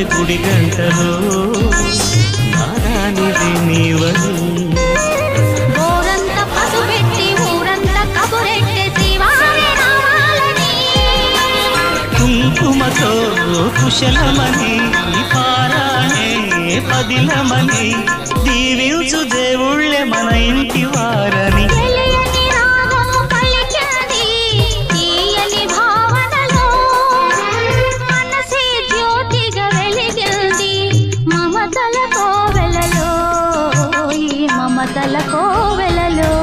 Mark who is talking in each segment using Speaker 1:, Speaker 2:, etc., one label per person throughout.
Speaker 1: గుడి గంటలో నారానిది నీవని
Speaker 2: ఊరంత పసుపెట్టి ఊరంత కబురెట్టి శ్రీవారి రావాలని
Speaker 1: కుంకుమతో కుశలమని పారాణే పదిలమని దీవించు దేవుళ్ళే మన ఇంటి వారని
Speaker 2: తెలియని రాగము పలికింది తీయని భావనలో మనసే జ్యోతిగా వెలిగింది మమతల కోవెలలో ఈ మమతల కోవెలలో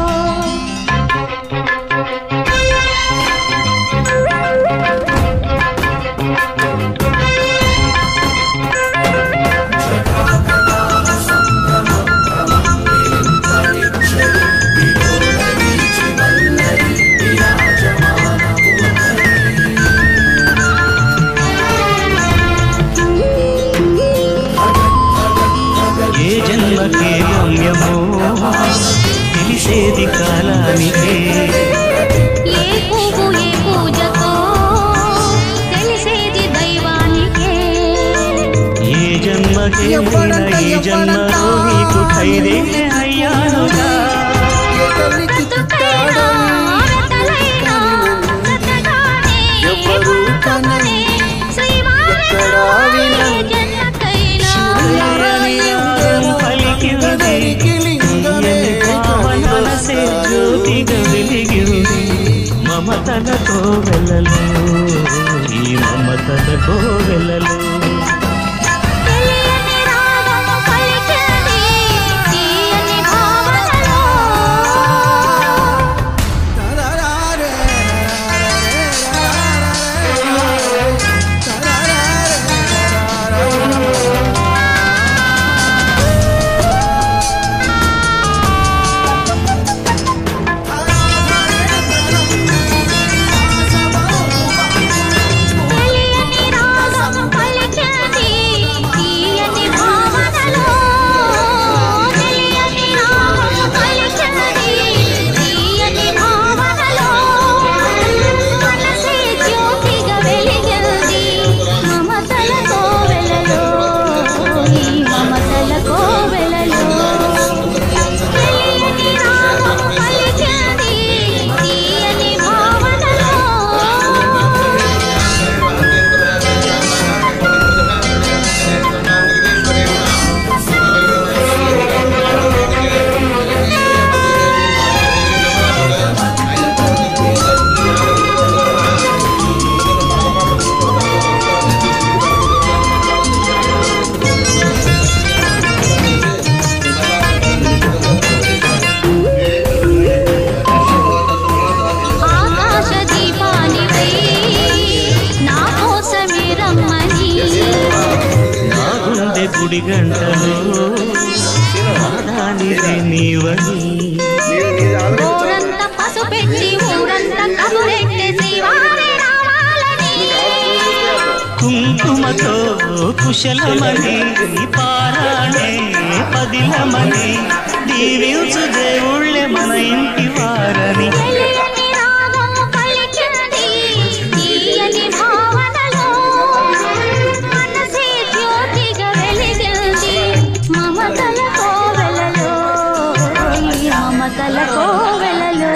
Speaker 1: ఏ జన్మకే గమ్యమో తెలిసేది కాలానికే
Speaker 2: ఏ పువ్వు ఏ పూజతో తెలిసేది దైవానికే
Speaker 1: ఏ జన్మకే ఈ జన్మలో నీకు ఖైరేనే అయ్యానుగా
Speaker 3: ఏ తల్లికి
Speaker 2: బ్రతుకైనా, ఆడతలైనా, బ్రతకానే,
Speaker 3: ఎవరు కనని,
Speaker 2: శ్రీవారి
Speaker 3: ఎక్కడా వినని,
Speaker 2: జన్మకైనా
Speaker 1: పలికింది
Speaker 3: గదరికి లింగమే
Speaker 1: పావనసే జ్యోతిగా వెలిగింది మమతలతో వెళ్ళలు ఈ మమతలతో వెళ్ళలు
Speaker 2: తెలియని రాగము పలికింది, తీయని భావనలో. తెలియని రాగము పలికింది, తీయని భావనలో. తెలియని రాగము పలికింది, తీయని భావనలో. మనసే జ్యోతిగా వెలిగింది, మమతల కోవెలలో, ఈ మమతల కోవెలలో. తెలియని రాగము పలికింది, తీయని భావనలో. ఆకాశ దీపానివై నా కోసమే రమ్మని
Speaker 1: నా గుండె గుడి గంటలో నాదానిది నీవని
Speaker 2: ఊరంత పసుపెట్టి ఊరంత కబురెట్టి శ్రీవారి రావాలని
Speaker 1: కుంకుమతో కుశలమని పారాణే పదిలమని దీవించు దేవుళ్ళే మన ఇంటి వారని
Speaker 2: తెలియని రాగము పలికింది తీయని భావనలో మనసే జ్యోతిగా వెలిగింది మమతల కోవెలలో ఈ మమతల కోవెలలో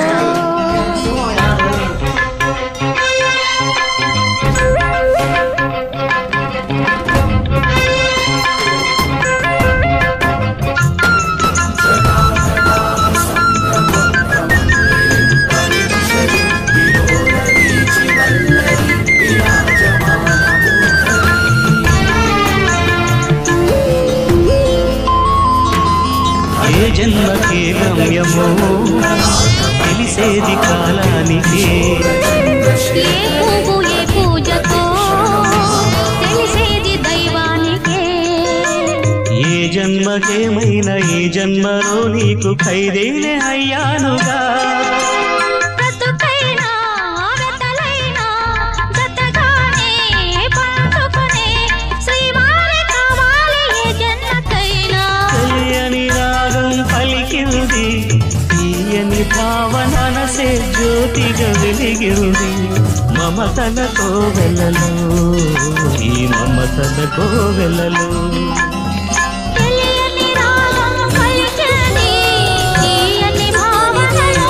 Speaker 1: ఏ జన్మకే గమ్యమో తెలిసేది కాలానికే
Speaker 2: ఏ పువ్వు ఏ పూజతో తెలిసేది దైవానికే
Speaker 1: ఏ జన్మకేమైనా ఈ జన్మలో నీకు ఖైదేనే అయ్యానుగా
Speaker 2: బ్రతుకైనా, ఆడతలైనా, జతగానే పంచుకునే శ్రీవారి కావాలి ఏ జన్మకైనా.
Speaker 1: తెలియని రాగం పలికింది తీయని భావనసే జ్యోతిగా వెలిగింది మమతల కోవెలలో ఈ మమతల కోవెలలో
Speaker 2: తెలియని రాగం పలికింది తీయని భావనలో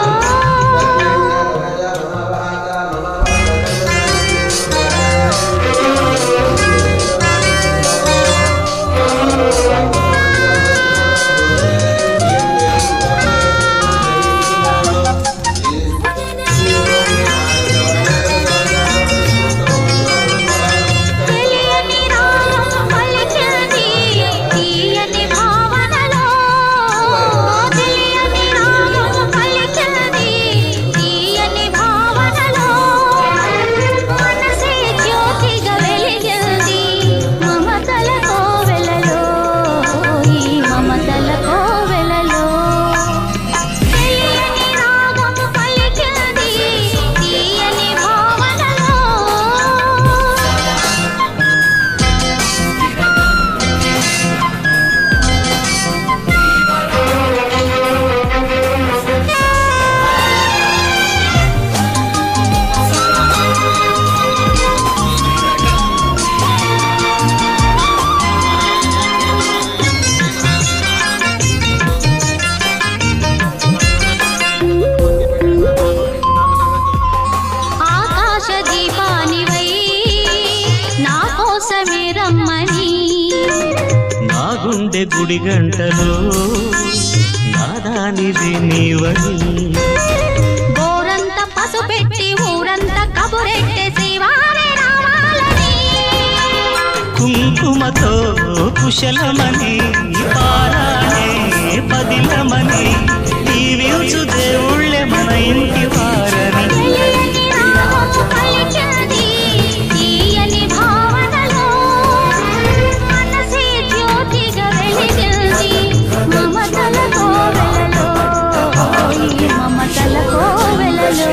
Speaker 2: తెలియని రాగం పలికింది తీయని భావనలో తెలియని రాగం పలికింది తీయని భావనలో మనసే జ్యోతిగా వెలిగింది మమతల కోవెలలో ఈ మమతల కోవెలలో తెలియని రాగం పలికింది తీయని భావనలో ఆకాశ దీపానివై నా కోసమే రమ్మని
Speaker 1: నా గుండె గుడి గంటలో నాదానిది నీవని
Speaker 2: గోరంత పసుపెట్టి ఊరంత కబురెట్టె శివాని రావాలని
Speaker 1: కుంకుమతో కుశలమని పారానే పదిలమని దీవించు దేవుళ్ళే మన ఇంటి వారని
Speaker 2: తెలియని రాగం పలికింది తీయని భావనలో మనసే జ్యోతిగా వెలిగింది మమతల కోవెలలో ఈ మమతల కోవెలలో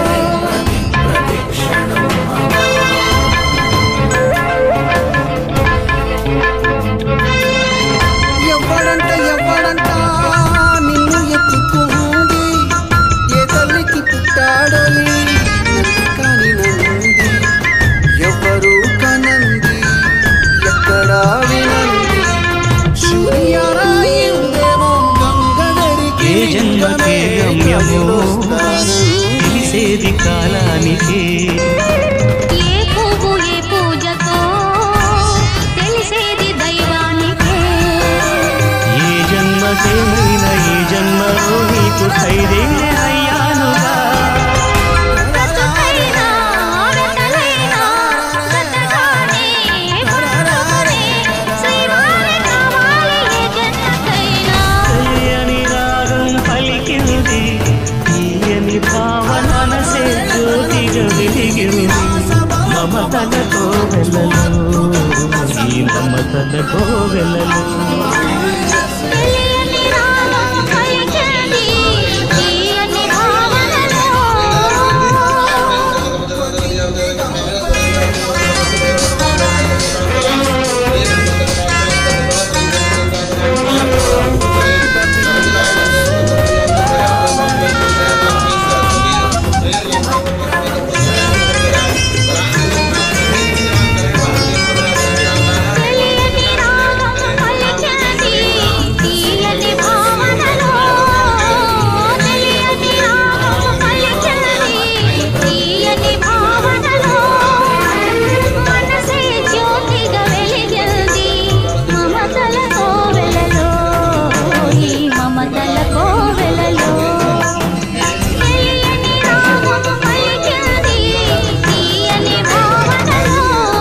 Speaker 3: ఎవ్వడంట ఎవ్వడంట నిన్ను ఎత్తుకుంది ఏ తల్లికి పుట్టాడోయి నన్ను కాని నంది ఎవరు కనంది ఎక్కడా వినంది సూర్యరాయిందేమో గంగదరికి
Speaker 1: ఏ జన్మకే గమ్యమో తెలిసేది కాలానికి
Speaker 2: ఏ పువ్వు ఏ పూజతో తెలిసేది దైవానికే
Speaker 1: ఏ జన్మకేమైనా ఈ జన్మలో నీకు ఖైదేనే అయ్యానుగా
Speaker 2: బ్రతుకైనా వెతలైనా బ్రతకానే బ్రతుకునే శ్రీవారి కావాలి ఏ జన్మకైనా
Speaker 1: తెలియని రాగం పలికింది తీయని భావన మనసే జ్యోతిగా వెలిగింది మమతల కోవెలలో ఈ మమతల కోవెలలో
Speaker 2: తెలియని రాగం పలికింది తీయని భావనలో తెలియని రాగం పలికింది తీయని భావనలో తెలియని రాగం పలికింది తీయని భావనలో మనసే జ్యోతిగా వెలిగింది మమతల కోవెలలో ఈ మమతల కోవెలలో తెలియని రాగం పలికింది తీయని భావనలో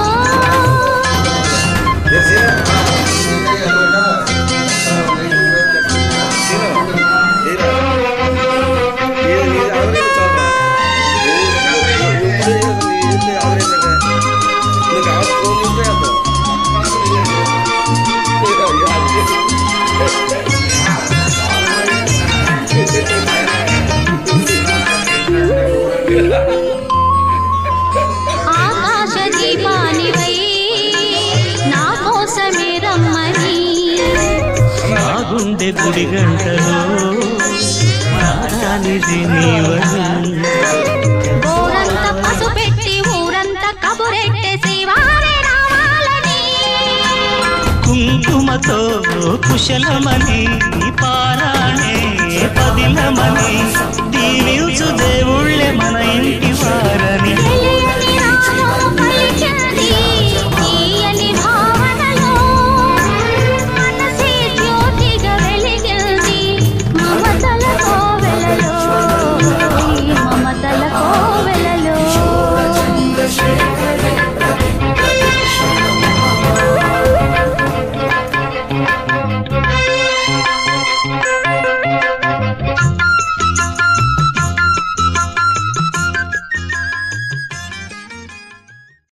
Speaker 2: ఆకాశ దీపానివై నా కోసమే రమ్మని
Speaker 1: నా గుండె గుడి గంటలో నాదానిది నీవని
Speaker 2: గోరంత పసుపెట్టి
Speaker 1: కుంకుమతో కుశలమని పారాణే పదిలమని